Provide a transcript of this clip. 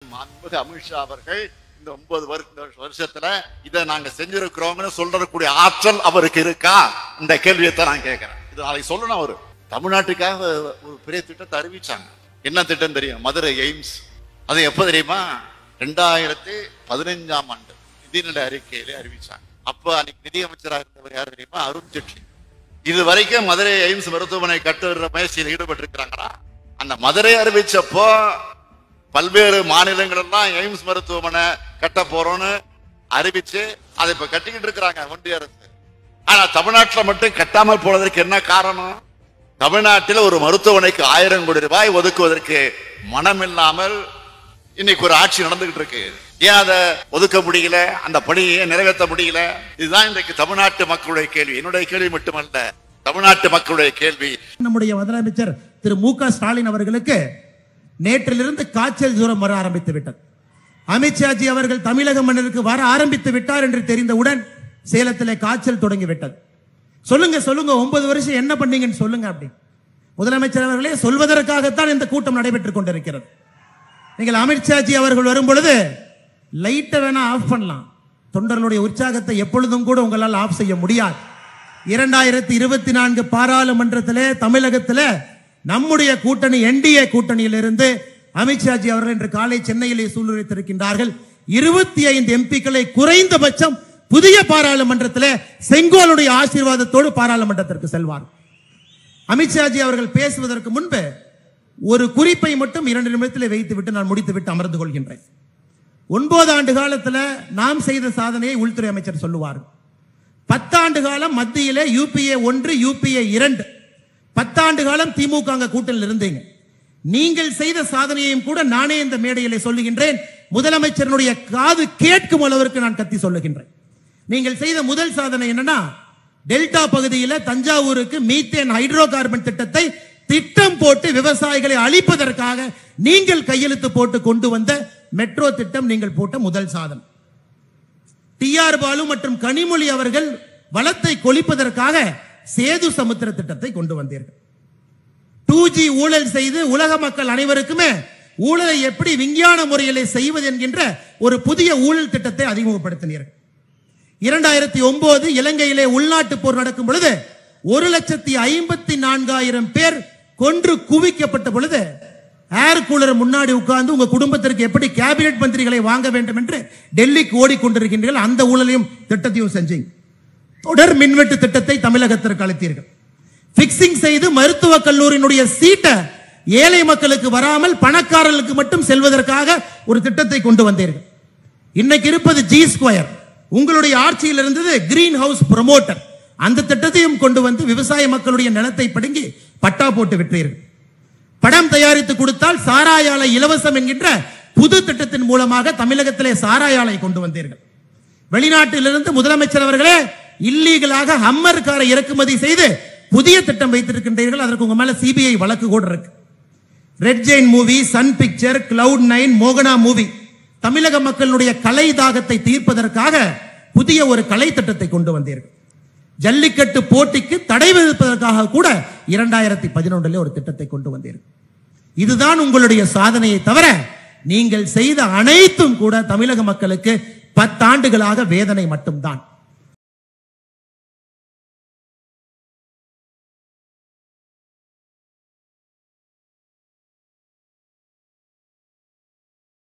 மாண்புமிகு அமித்ஷா அவர்கள் இந்த ஒன்பது வருஷ வருஷத்துல இதை நாங்க செஞ்சிருக்கிறோம்னு சொல்றக்கூடிய ஆற்றல் அவருக்கு இருக்கா இந்த கேள்வியை தான் நான் கேட்கிறேன் இது நாளைக்கு சொல்லணும் அவரு தமிழ்நாட்டுக்காக ஒரு பெரிய திட்டத்தை அறிவிச்சாங்க என்ன திட்டம் தெரியும் மதுரை எய்ம்ஸ் அது எப்ப தெரியுமா ரெண்டாயிரத்தி பதினைஞ்சாம் ஆண்டு நிதிநிலை அறிக்கையிலே அறிவிச்சாங்க அப்ப அன்னைக்கு நிதியமைச்சராக இருந்தவர் யார் தெரியுமா அருண் ஜெட்லி இது வரைக்கும் மதுரை எய்ம்ஸ் மருத்துவமனை கட்டுற முயற்சியில் ஈடுபட்டு இருக்கிறாங்களா அந்த மதுரை அறிவிச்சப்போ பல்வேறு மாநிலங்கள் எல்லாம் எய்ம்ஸ் மருத்துவமனை கட்ட போறோம்னு அறிவிச்சு அதை இப்ப கட்டிக்கிட்டு இருக்கிறாங்க ஒன்றிய அரசு ஆனா தமிழ்நாட்டுல மட்டும் கட்டாமல் போனதற்கு என்ன காரணம் தமிழ்நாட்டில் ஒரு மருத்துவமனைக்கு ஆயிரம் கோடி ரூபாய் ஒதுக்குவதற்கு மனம் இல்லாமல் இன்னைக்கு ஒரு ஆட்சி நடந்துகிட்டு இருக்கு ஏன் அதை ஒதுக்க முடியல அந்த பணியை நிறைவேற்ற முடியல இதுதான் இன்றைக்கு தமிழ்நாட்டு மக்களுடைய கேள்வி என்னுடைய கேள்வி மட்டுமல்ல தமிழ்நாட்டு மக்களுடைய கேள்வி நம்முடைய முதலமைச்சர் திரு மு க ஸ்டாலின் அவர்களுக்கு நேற்றிலிருந்து காய்ச்சல் ஜுரம் வர ஆரம்பித்து விட்டது அமித்ஷாஜி அவர்கள் தமிழக மன்னருக்கு வர ஆரம்பித்து விட்டார் என்று தெரிந்தவுடன் சேலத்திலே காய்ச்சல் தொடங்கி விட்டது சொல்லுங்க சொல்லுங்க ஒன்பது வருஷம் என்ன பண்ணீங்கன்னு சொல்லுங்க அப்படி முதலமைச்சர் அவர்களே சொல்வதற்காகத்தான் இந்த கூட்டம் நடைபெற்றுக் கொண்டிருக்கிறது நீங்கள் அமித்ஷாஜி அவர்கள் வரும் பொழுது லைட்டை வேணா ஆஃப் பண்ணலாம் தொண்டர்களுடைய உற்சாகத்தை எப்பொழுதும் கூட உங்களால் ஆஃப் செய்ய முடியாது இரண்டாயிரத்தி இருபத்தி நான்கு பாராளுமன்றத்திலே தமிழகத்திலே நம்முடைய கூட்டணி என்டிஏ கூட்டணியிலிருந்து அமித்ஷாஜி அவர்கள் இன்று காலை சென்னையிலே சூழ்நிலைத்திருக்கின்றார்கள் இருபத்தி ஐந்து எம்பிக்களை குறைந்தபட்சம் புதிய பாராளுமன்றத்திலே செங்கோலுடைய ஆசீர்வாதத்தோடு பாராளுமன்றத்திற்கு செல்வார் அமித்ஷாஜி அவர்கள் பேசுவதற்கு முன்பு ஒரு குறிப்பை மட்டும் இரண்டு நிமிடத்தில் வைத்துவிட்டு நான் முடித்துவிட்டு அமர்ந்து கொள்கின்றேன் ஒன்பது ஆண்டு காலத்துல நாம் செய்த சாதனையை உள்துறை அமைச்சர் சொல்லுவார் பத்தாண்டு காலம் மத்தியிலே யூபிஏ ஒன்று யூபிஏ இரண்டு பத்தாண்டு காலம் திமுக அங்க கூட்டணியில் இருந்தீங்க நீங்கள் செய்த சாதனையையும் கூட நானே இந்த மேடையிலே சொல்லுகின்றேன் முதலமைச்சருடைய காது கேட்கும் அளவிற்கு நான் கத்தி சொல்லுகின்றேன் நீங்கள் செய்த முதல் சாதனை என்னன்னா டெல்டா பகுதியில தஞ்சாவூருக்கு மீத்தேன் ஹைட்ரோ கார்பன் திட்டத்தை திட்டம் போட்டு விவசாயிகளை அழிப்பதற்காக நீங்கள் கையெழுத்து போட்டு கொண்டு வந்த மெட்ரோ திட்டம் நீங்கள் போட்ட முதல் சாதனை டிஆர் பாலு மற்றும் கனிமொழி அவர்கள் வளத்தை கொளிப்பதற்காக சேது சமுத்திர திட்டத்தை கொண்டு வந்தீர்கள் டூ ஜி ஊழல் செய்து உலக மக்கள் அனைவருக்குமே ஊழலை எப்படி விஞ்ஞான முறையிலே செய்வது என்கின்ற ஒரு புதிய ஊழல் திட்டத்தை அறிமுகப்படுத்தினீர்கள் இரண்டாயிரத்தி ஒன்பது இலங்கையிலே உள்நாட்டு போர் நடக்கும் பொழுது ஒரு லட்சத்தி ஐம்பத்தி நான்காயிரம் பேர் கொன்று குவிக்கப்பட்ட பொழுது ஏர் கூலர் முன்னாடி உட்கார்ந்து உங்க குடும்பத்திற்கு எப்படி கேபினெட் மந்திரிகளை வாங்க வேண்டும் என்று டெல்லிக்கு ஓடிக்கொண்டிருக்கின்றீர்கள் அந்த ஊழலையும் திட்டத்தையும் செஞ்சீங்க தொடர் மின்வெட்டு திட்டத்தை தமிழகத்திற்கு அளித்தீர்கள் பிக்சிங் செய்து மருத்துவக் கல்லூரியினுடைய சீட்டை ஏழை மக்களுக்கு வராமல் பணக்காரர்களுக்கு மட்டும் செல்வதற்காக ஒரு திட்டத்தை கொண்டு வந்தீர்கள் இன்னைக்கு இருப்பது ஜி ஸ்கொயர் உங்களுடைய ஆட்சியில் இருந்தது கிரீன் ஹவுஸ் ப்ரொமோட்டர் அந்த திட்டத்தையும் கொண்டு வந்து விவசாய மக்களுடைய நிலத்தை பிடுங்கி பட்டா போட்டு விற்றீர்கள் படம் தயாரித்து கொடுத்தால் சாராய ஆலை இலவசம் என்கின்ற புது திட்டத்தின் மூலமாக தமிழகத்திலே சாராய ஆலை கொண்டு வந்தீர்கள் வெளிநாட்டிலிருந்து முதலமைச்சர் அவர்களே இல்லீகலாக ஹம்மர் காரை இறக்குமதி செய்து புதிய திட்டம் வைத்திருக்கின்றீர்கள் அதற்கு உங்க மேல சிபிஐ வழக்கு கூட இருக்கு red giant movie sun picture cloud nine மோகனா மூவி தமிழக மக்களுடைய கலை தாகத்தை தீர்ப்பதற்காக புதிய ஒரு கலை திட்டத்தை கொண்டு வந்தீர்கள் ஜல்லிக்கட்டு போட்டிக்கு தடை விதிப்பதற்காக கூட இரண்டாயிரத்தி பதினொன்றிலே ஒரு திட்டத்தை கொண்டு வந்தீர்கள் இதுதான் உங்களுடைய சாதனையை தவிர நீங்கள் செய்த அனைத்தும் கூட தமிழக மக்களுக்கு பத்தாண்டுகளாக வேதனை மட்டும்தான்